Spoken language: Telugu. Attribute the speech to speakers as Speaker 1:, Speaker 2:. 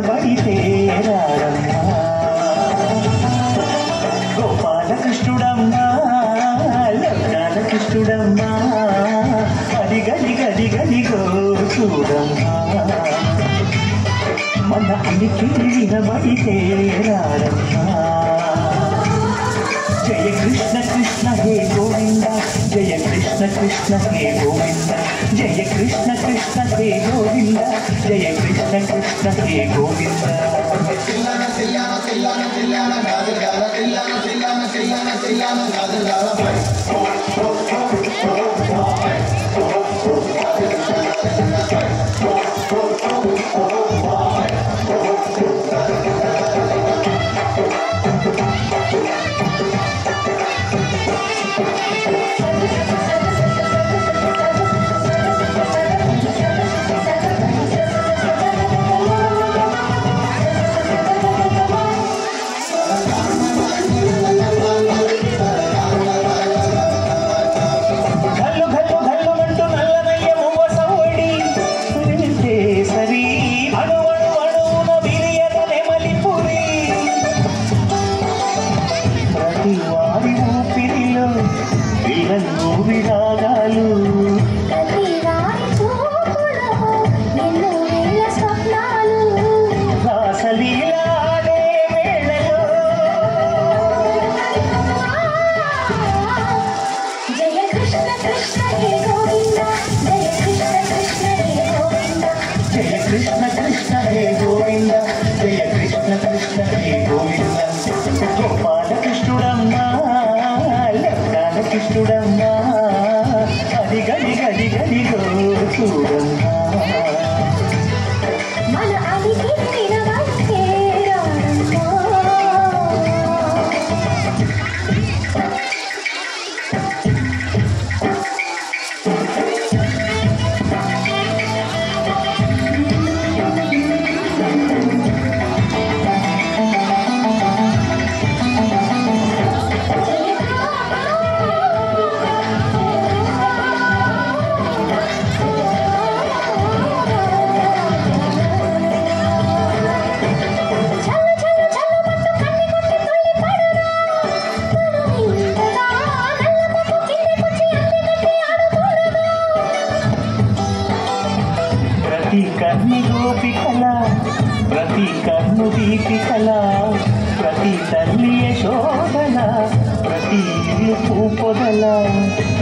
Speaker 1: వినబడితే రారమ్మా గోపాలకృష్ణుడమ్మా లోకాలకృష్ణుడమ్మా అది గది గది గదిగో చూడమ్మా మన అనికి వినబడితే రారమ్మా జయ కృష్ణ కృష్ణ హే గోవింద జయ కృష్ణ కృష్ణ హే గోవింద జయ కృష్ణ కృష్ణ హే గోవింద జయ కృష్ణ కృష్ణ హే గోవింద గల్లు గల్లు గల్లుమంటూ నల్లనయ్య మువ్వ సవ్వడి వింటే సరి అణు అణు అణువున విరియన నెమలిపురి ప్రతి వారి ఊపిరిలో విలన్ను విరాగాలు
Speaker 2: ప్రతి వారి చూపులో ఎన్నో వేల స్వప్నాలు
Speaker 1: రాసలీలాడే వేళలో
Speaker 2: జయ కృష్ణ కృష్ణ హే గోవింద జయ కృష్ణ కృష్ణ హే గోవింద
Speaker 1: జయ కృష్ణ కృష్ణ హే గోవింద జయ కృష్ణ కృష్ణ హే గోవింద గోపాలకృష్ణుడమ్మా లక్ష్మణకృష్ణుడమ్మా అది గది గది గదిగో చూడమ్మా
Speaker 2: మన అడిగి వినవస్తే రారమ్మా చల్ల చల్ల చల్ల పట్టు కన్ని కొట్టి తుల్లి పడరా మనం ఇంతగా నల్ల పట్టు కిందకొచ్చి అల్లి కట్టి ఆడుకోడదా
Speaker 1: ప్రతి కన్ను గోపికల ప్రతి కన్ను దీపికల ప్రతి తల్లి యశోదల ప్రతి ఇల్లు పూపొదల